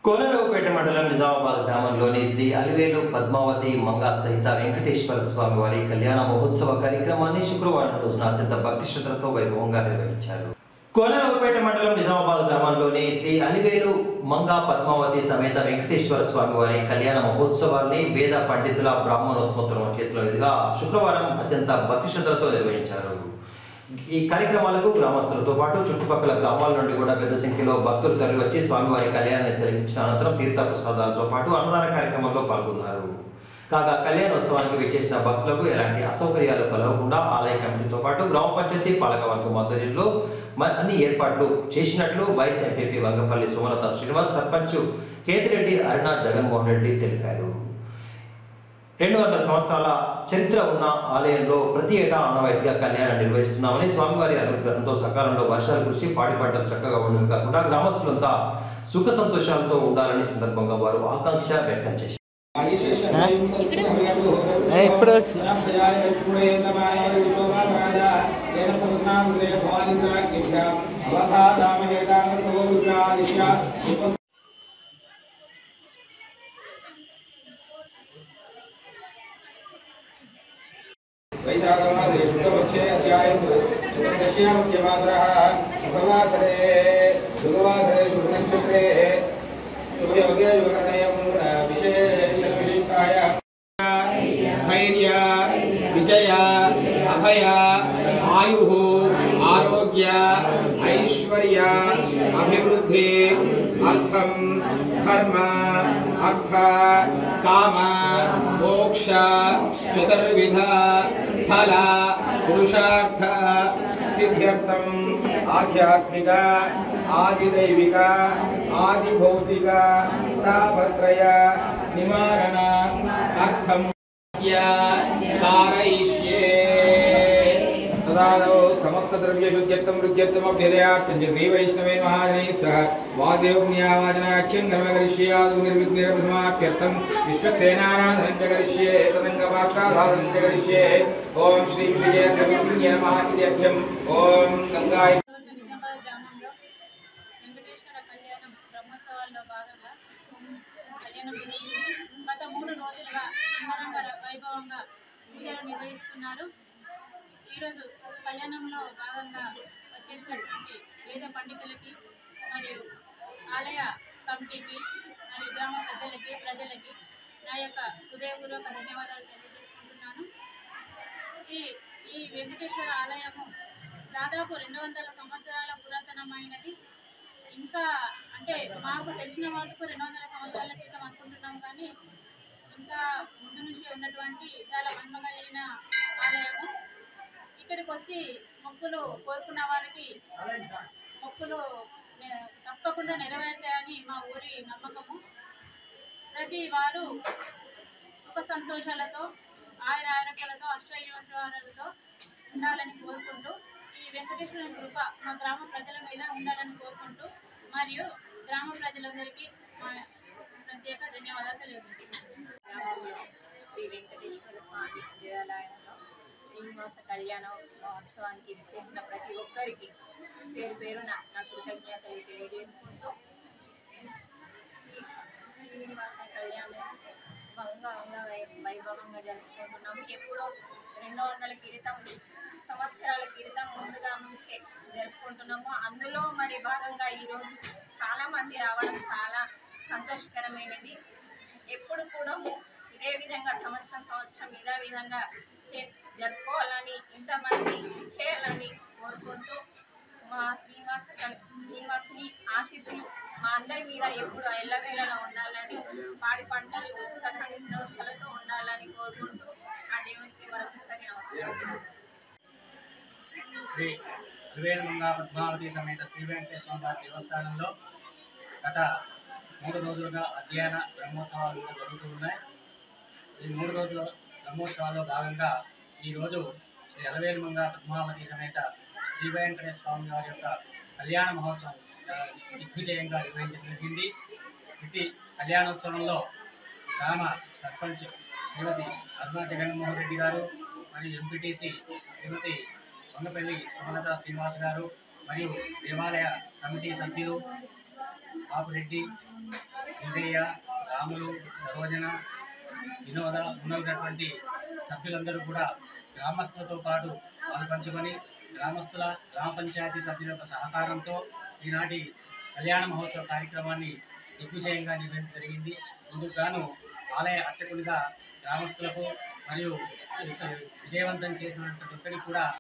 కోనరావుపేట మండలం నిజామాబాద్ గ్రామంలోని శ్రీ అలివేలు పద్మావతి మంగా సహిత వెంకటేశ్వర స్వామి వారి కళ్యాణ మహోత్సవ కార్యక్రమాన్ని శుక్రవారం రోజున అత్యంత భక్తి శ్రద్ధలతో వైభవంగా నిర్వహించారు కోనరావుపేట మండలం నిజామాబాద్ గ్రామంలోని శ్రీ అలివేలు మంగా పద్మావతి సమేత వెంకటేశ్వర స్వామి వారి కళ్యాణ మహోత్సవాన్ని వేద పండితుల బ్రాహ్మణోత్మతుల చేతుల మీదుగా శుక్రవారం అత్యంత భక్తి శ్రద్ధలతో నిర్వహించారు ఈ కార్యక్రమాలకు గ్రామస్తులతో పాటు చుట్టుపక్కల గ్రామాల నుండి కూడా పెద్ద సంఖ్యలో భక్తులు తరలివచ్చి స్వామివారి కళ్యాణాన్ని తిలకించిన అనంతరం తీర్థ ప్రసాదాలతో పాటు అన్నదాన కార్యక్రమంలో పాల్గొన్నారు కాగా కళ్యాణోత్సవానికి విచ్చేసిన భక్తులకు ఎలాంటి అసౌకర్యాలు కలగకుండా ఆలయ కమిటీతో పాటు గ్రామ పంచాయతీ పాలకవర్గం ఆధ్వర్యంలో మ- అన్ని ఏర్పాట్లు చేసినట్లు వైస్ ఎంపీపీ వంగపల్లి సుమలత శ్రీనివాస్ సర్పంచ్ కేతిరెడ్డి అరుణ జగన్మోహన్ రెడ్డి తెలిపారు రెండు వందల సంవత్సరాల చరిత్ర ఉన్న ఆలయంలో ప్రతి ఏటా ఆనవాయితీగా కళ్యాణం నిర్వహిస్తున్నామని స్వామివారి అనుగ్రహంతో సకాలంలో వర్షాలు కురిసి పాడి పంటలు చక్కగా ఉండడం కాకుండా గ్రామస్తులంతా సుఖ సంతోషాలతో ఉండాలని సందర్భంగా వారు ఆకాంక్ష వ్యక్తం చేశారు ఇప్పుడు వచ్చి వైశాఖమాసే అధ్యాయం చతుర్దశ్యామధ్యమాత్రः ఉపవాసరే శుభవాసరే శుభనక్షత్రే శుభయోగే శుభకర్ణయం విశేషవిశిష్టాయ ధైర్య విజయ అభయ ఆయు ఆరోగ్య ఐశ్వర్య అభివృద్ధి అర్థం ధర్మ అర్థ కామ మోక్ష చతుర్విధ ఫల పురుషార్థ సిద్ధ్యర్థం ఆధ్యాత్మిక ఆదిదైవిక ఆదిభౌతిక తాపత్రయ నివారణ అర్థం कारयिष्ये तदादौ समस्तद्रव्यशुद्ध्यर्थं रुद्यर्थमभ्यदयार्थं च श्रीवैष्णवे महाजनैः सह वादेवपुण्यावाचनाख्यं कर्म करिष्ये आदौ निर्विघ्निरप्रथमाप्यर्थं विश्वक्सेनाराधनं च करिष्ये तदङ्गपात्राधारणं च करिष्ये ॐ श्री विजयद्रविण्य नमः इति अख्यम् ॐ गङ्गाय రోజు నిజామాబాద్ గ్రామంలో వెంకటేశ్వర కళ్యాణం బ్రహ్మోత్సవాల్లో భాగంగా కళ్యాణం జరుగుతుంది. గత మూడు రోజులుగా అంగరంగ వైభవంగా పూజలు నిర్వహిస్తున్నారు ఈరోజు కళ్యాణంలో భాగంగా వచ్చేసినటువంటి వేద పండితులకి మరియు ఆలయ కమిటీకి మరియు గ్రామ పెద్దలకి ప్రజలకి నా యొక్క హృదయపూర్వక ధన్యవాదాలు తెలియజేసుకుంటున్నాను ఈ ఈ వెంకటేశ్వర ఆలయము దాదాపు రెండు వందల సంవత్సరాల పురాతనమైనది ఇంకా అంటే మాకు తెలిసిన వాటికి రెండు వందల సంవత్సరాల క్రితం అనుకుంటున్నాం కానీ ఇంకా ముందు నుంచి ఉన్నటువంటి చాలా మహిమ కలిగిన ఆలయము ఇక్కడికి వచ్చి మొక్కులు కోరుకున్న వారికి మొక్కులు నె- తప్పకుండా నెరవేరుతాయని మా ఊరి నమ్మకము ప్రతి వారు సుఖ సంతోషాలతో ఆయుర ఆరోగ్యాలతో అష్టైశ్వర్యాలతో ఉండాలని కోరుకుంటూ ఈ వెంకటేశ్వరుని కృప మా గ్రామ ప్రజల మీద ఉండాలని కోరుకుంటూ మరియు గ్రామ ప్రజలందరికీ మా ప్రత్యేక ధన్యవాదాలు తెలియజేస్తున్నాను గ్రామంలో శ్రీ వెంకటేశ్వర స్వామి దేవాలయంలో శ్రీనివాస కళ్యాణ మహోత్సవానికి విచ్చేసిన ప్రతి ఒక్కరికి పేరు పేరున నా కృతజ్ఞతలు తెలియజేసుకుంటూ శ్రీ శ్రీనివాస కళ్యాణం అంగంగా వై- వైభవంగా జరుపుకుంటున్నాము ఎప్పుడో రెండు వందల క్రితం సంవత్సరాల క్రితం ముందుగా నుంచే జరుపుకుంటున్నాము అందులో మరి భాగంగా ఈరోజు చాలా మంది రావడం చాలా సంతోషకరమైనది ఎప్పుడు కూడా ఇదే విధంగా సంవత్సరం సంవత్సరం ఇదే విధంగా చేసి జరుపుకోవాలని ఇంతమంది చేయాలని కోరుకుంటూ మా శ్రీనివాస కల్- శ్రీనివాసుని ఆశీస్సులు మా అందరి మీద ఎప్పుడు ఎల్లవేళలా ఉండాలని పాడి పంటలు సుఖ సంతోషాలతో ఉండాలని కోరుకుంటూ ఆ దేవునికి మరొకసారి నమస్కారం శ్రీ త్రివేణమంగా పద్మావతి సమేత శ్రీ వెంకటేశ్వర వారి దేవస్థానంలో గత మూడు రోజులుగా అధ్యయన బ్రహ్మోత్సవాలు కూడా జరుగుతూ ఉన్నాయి ఈ మూడు రోజుల బ్రహ్మోత్సవాల్లో భాగంగా ఈరోజు శ్రీ అలవేలుమంగా పద్మావతి సమేత శ్రీ వెంకటేశ్వర స్వామి వారి యొక్క కళ్యాణ మహోత్సవం ఆ, దిగ్విజయంగా నిర్వహించడం జరిగింది ఇటు కళ్యాణోత్సవంలో గ్రామ సర్పంచ్ శ్రీమతి అరుణ జగన్మోహన్ రెడ్డి గారు మరియు ఎంపీటీసీ శ్రీమతి వంగపల్లి సుమలత శ్రీనివాస్ గారు మరియు దేవాలయ కమిటీ సభ్యులు బాపురెడ్డి విజయ రాములు సరోజన వినోద ఉన్నటువంటి సభ్యులందరూ కూడా గ్రామస్తులతో పాటు పాలు పంచుకొని గ్రామస్తుల గ్రామ పంచాయతీ సభ్యుల యొక్క సహకారంతో ఈనాటి కళ్యాణ మహోత్సవ కార్యక్రమాన్ని దిగ్విజయంగా నిర్వహించడం జరిగింది ఇందుకు గాను ఆలయ అర్చకునిగా గ్రామస్తులకు మరియు విజయవంతం చేసినటువంటి ఒక్కరికి కూడా